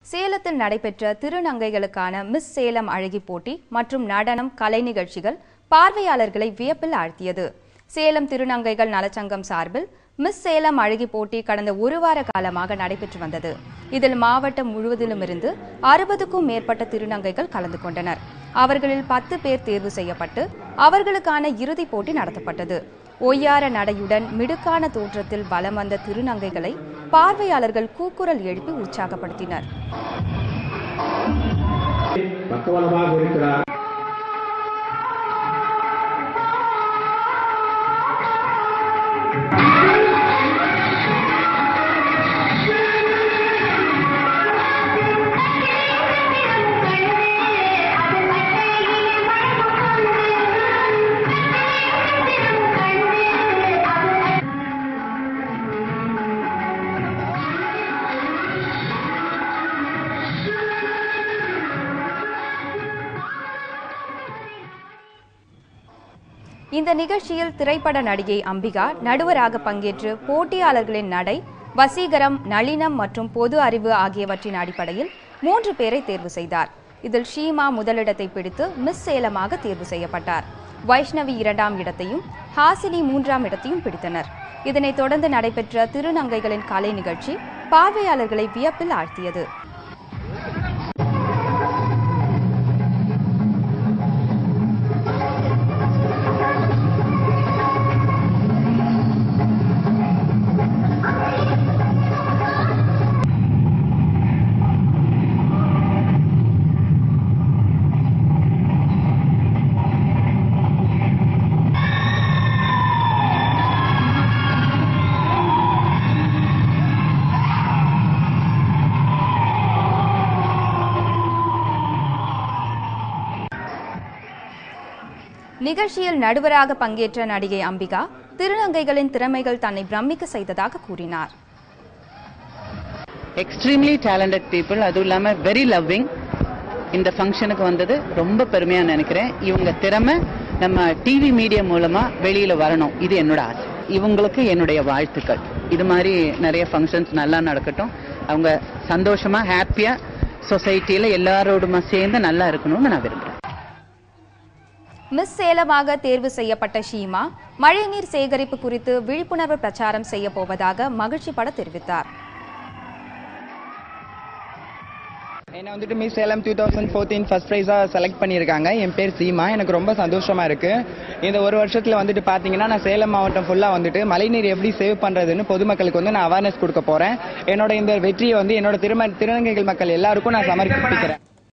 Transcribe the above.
சேலத்தில் நடைபெற்ற திருநங்கைகளுக்கான மிஸ் சேலம் அழகி போட்டி மற்றும் நடனம் கலை நிகழ்ச்சிகள் பார்வையாளர்களை வியப்பில் ஆழ்த்தியது சேலம் திருநங்கைகள் நலச்சங்கம் சார்பில் மிஸ் சேலம் அழகி போட்டி கடந்த ஒரு வார காலமாக நடைபெற்று வந்தது இதில் மாவட்டம் முழுவதிலுமிருந்து அறுபதுக்கும் மேற்பட்ட திருநங்கைகள் கலந்து கொண்டனர் அவர்களில் பத்து பேர் தேர்வு செய்யப்பட்டு அவர்களுக்கான இறுதிப் போட்டி நடத்தப்பட்டது ஒய்யார நடையுடன் மிடுக்கான தோற்றத்தில் வலம் வந்த திருநங்கைகளை பார்வையாளர்கள் கூக்குரல் எழுப்பி உற்சாகப்படுத்தினர் பக்கவலமாக இருக்கிறார் இந்த நிகழ்ச்சியில் திரைப்பட நடிகை அம்பிகா நடுவராக பங்கேற்று போட்டியாளர்களின் நடை வசீகரம் நளினம் மற்றும் பொது அறிவு ஆகியவற்றின் அடிப்படையில் மூன்று பேரை தேர்வு செய்தார் இதில் ஷீமா முதலிடத்தை பிடித்து மிஸ் சேலமாக தேர்வு செய்யப்பட்டார் வைஷ்ணவி இரண்டாம் இடத்தையும் ஹாசினி மூன்றாம் இடத்தையும் பிடித்தனர் இதனைத் தொடர்ந்து நடைபெற்ற திருநங்கைகளின் கலை நிகழ்ச்சி பார்வையாளர்களை வியப்பில் ஆழ்த்தியது நிகழ்ச்சியில் நடுவராக பங்கேற்ற நடிகை அம்பிகா திருநங்கைகளின் திறமைகள் தன்னை பிரமிக்க செய்ததாக கூறினார் எக்ஸ்ட்ரீம்லி டேலண்டட் பீப்புள் அதுவும் இல்லாம வெரி லவ்விங் இந்த ஃபங்க்ஷனுக்கு வந்தது ரொம்ப பெருமையா நினைக்கிறேன் இவங்க திறமை நம்ம டிவி மீடியா மூலமா வெளியில வரணும் இது என்னோட ஆசை இவங்களுக்கு என்னுடைய வாழ்த்துக்கள் இது மாதிரி நிறைய ஃபங்க்ஷன்ஸ் நல்லா நடக்கட்டும் அவங்க சந்தோஷமா ஹாப்பியா சொசைட்டில எல்லாரோடுமா சேர்ந்து நல்லா இருக்கணும்னு நான் விரும்புறேன் மிஸ் சேலமாக தேர்வு செய்யப்பட்ட ஷீமா மழைநீர் சேகரிப்பு குறித்து விழிப்புணர்வு பிரச்சாரம் செய்ய போவதாக மகிழ்ச்சி பட தெரிவித்தார் என்னை வந்துட்டு miss Salem two thousand fourteen first ப்ரைஸாக செலக்ட் பண்ணியிருக்காங்க என் பேர் சீமா எனக்கு ரொம்ப சந்தோஷமா இருக்கு இந்த ஒரு வருஷத்தில் வந்துட்டு பார்த்தீங்கன்னா நான் சேலம் மாவட்டம் ஃபுல்லாக வந்துட்டு மழைநீர் எப்படி சேவ் பண்ணுறதுன்னு பொதுமக்களுக்கு வந்து நான் அவேர்னஸ் கொடுக்க போகிறேன் என்னோட இந்த வெற்றியை வந்து என்னோட திரும திருநங்கைகள் மக்கள் எல்லாருக்கும் நான் சமர்ப்பிக்கிறேன்